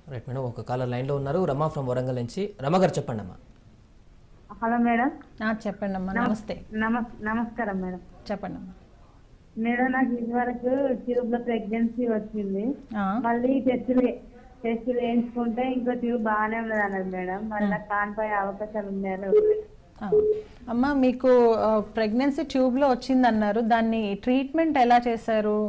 Right madam ఒక caller లైన్లో ఉన్నారు రమా ఫ్రమ్ వరంగల్ నుంచి రమ గారు చెప్పండి అమ్మా హలో మేడం ఆ, చెప్పండి అమ్మా నమస్తే నమస్ నమస్కారం మేడం చెప్పండి అమ్మా మేడం నాకు ఇదివరకు ట్యూబ్ లో ప్రెగ్నెన్సీ వచ్చింది ఆ, మళ్ళీ టెస్టులు టెస్టులు వేయించుకుంటే ఇంకో ట్యూబ్ బాగానే ఉన్నది అన్నది మేడం మళ్ళీ కానిపోయే అవకాశాలు ఉన్నాయని ఆ. అమ్మా మీకు ప్రెగ్నెన్సీ ట్యూబ్లో వచ్చిందన్నారు దాన్ని ట్రీట్మెంట్ ఎలా చేశారు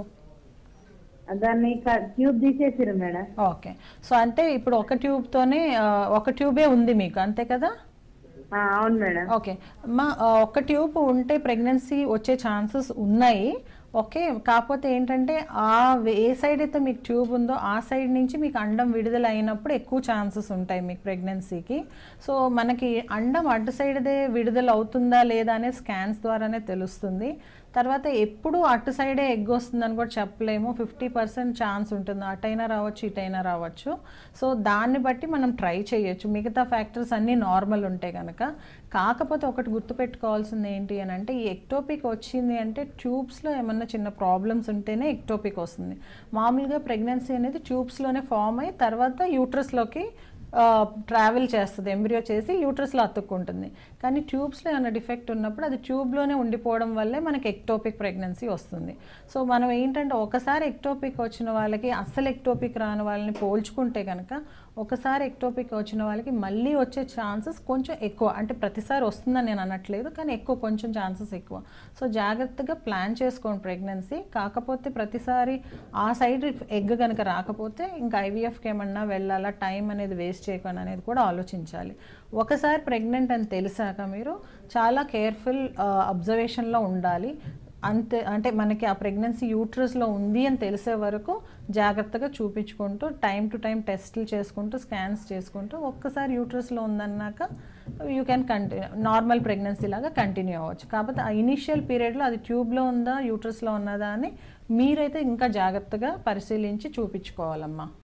దాన్ని ట్యూబ్ తీసేసారు మేడం ఓకే సో అంటే ఇప్పుడు ఒక ట్యూబ్తోనే ఆ, ఒక ట్యూబే ఉంది మీకు అంతే కదా ఆ, అవును మేడం ఓకే మా ఆ, ఒక ట్యూబ్ ఉంటే ప్రెగ్నెన్సీ వచ్చే ఛాన్సెస్ ఉన్నాయి ఓకే కాకపోతే ఏంటంటే ఆ వే- ఏ సైడ్ అయితే మీకు ట్యూబ్ ఉందో ఆ సైడ్ నుంచి మీకు అండం విడుదల అయినప్పుడు ఎక్కువ ఛాన్సెస్ ఉంటాయి మీకు ప్రెగ్నెన్సీకి సో మనకి అండం అటు సైడ్దే విడుదల అవుతుందా లేదా అనే స్కాన్స్ ద్వారానే తెలుస్తుంది తర్వాత ఎప్పుడు అటు సైడే ఎగ్ వస్తుందని కూడా చెప్పలేము ఫిఫ్టీ పర్సెంట్ ఛాన్స్ ఉంటుంది అటైనా రావచ్చు ఇటైనా రావచ్చు సో దాన్ని బట్టి మనం ట్రై చేయొచ్చు మిగతా ఫ్యాక్టర్స్ అన్నీ నార్మల్ ఉంటాయి కనుక కాకపోతే ఒకటి గుర్తుపెట్టుకోవాల్సింది ఏంటి అని అంటే ఈ ఎక్టోపిక్ వచ్చింది అంటే ట్యూబ్స్లో ఏమన్నా చిన్న ప్రాబ్లమ్స్ ఉంటేనే ఎక్టోపిక్ వస్తుంది మామూలుగా ప్రెగ్నెన్సీ అనేది ట్యూబ్స్లోనే ఫామ్ అయ్యి తర్వాత యూట్రస్లోకి ట్రావెల్ చేస్తుంది ఎంబ్రియో చేసి యూట్రస్లో అతుక్కుంటుంది కానీ ట్యూబ్స్లో ఏమైనా డిఫెక్ట్ ఉన్నప్పుడు అది ట్యూబ్లోనే ఉండిపోవడం వల్లే మనకి ఎక్టోపిక్ ప్రెగ్నెన్సీ వస్తుంది సో మనం ఏంటంటే ఒకసారి ఎక్టోపిక్ వచ్చిన వాళ్ళకి అస్సలు ఎక్టోపిక్ రాని వాళ్ళని పోల్చుకుంటే కనుక ఒకసారి ఎక్టోపిక్ వచ్చిన వాళ్ళకి మళ్ళీ వచ్చే ఛాన్సెస్ కొంచెం ఎక్కువ అంటే ప్రతిసారి వస్తుందని నేను అనట్లేదు కానీ ఎక్కువ కొంచెం ఛాన్సెస్ ఎక్కువ సో జాగ్రత్తగా ప్లాన్ చేసుకోండి ప్రెగ్నెన్సీ కాకపోతే ప్రతిసారి ఆ సైడ్ ఎగ్ కనుక రాకపోతే ఇంకా ఐవీఎఫ్కి ఏమన్నా వెళ్ళాలా టైం అనేది వేస్ట్ చేయకుండా అనేది కూడా ఆలోచించాలి ఒకసారి ప్రెగ్నెంట్ అని తెలిసాక మీరు చాలా కేర్ఫుల్ అబ్జర్వేషన్లో ఉండాలి అంతే అంటే మనకి ఆ ప్రెగ్నెన్సీ యూట్రస్లో ఉంది అని తెలిసే వరకు జాగ్రత్తగా చూపించుకుంటూ టైం టు టైం టెస్టులు చేసుకుంటూ స్కాన్స్ చేసుకుంటూ ఒక్కసారి యూట్రస్లో ఉందన్నాక you can continue normal pregnancy లాగా కంటిన్యూ అవ్వచ్చు కాకపోతే ఆ ఇనిషియల్ పీరియడ్లో అది ట్యూబ్లో ఉందా యూట్రస్లో ఉన్నదా అని మీరైతే ఇంకా జాగ్రత్తగా పరిశీలించి చూపించుకోవాలమ్మా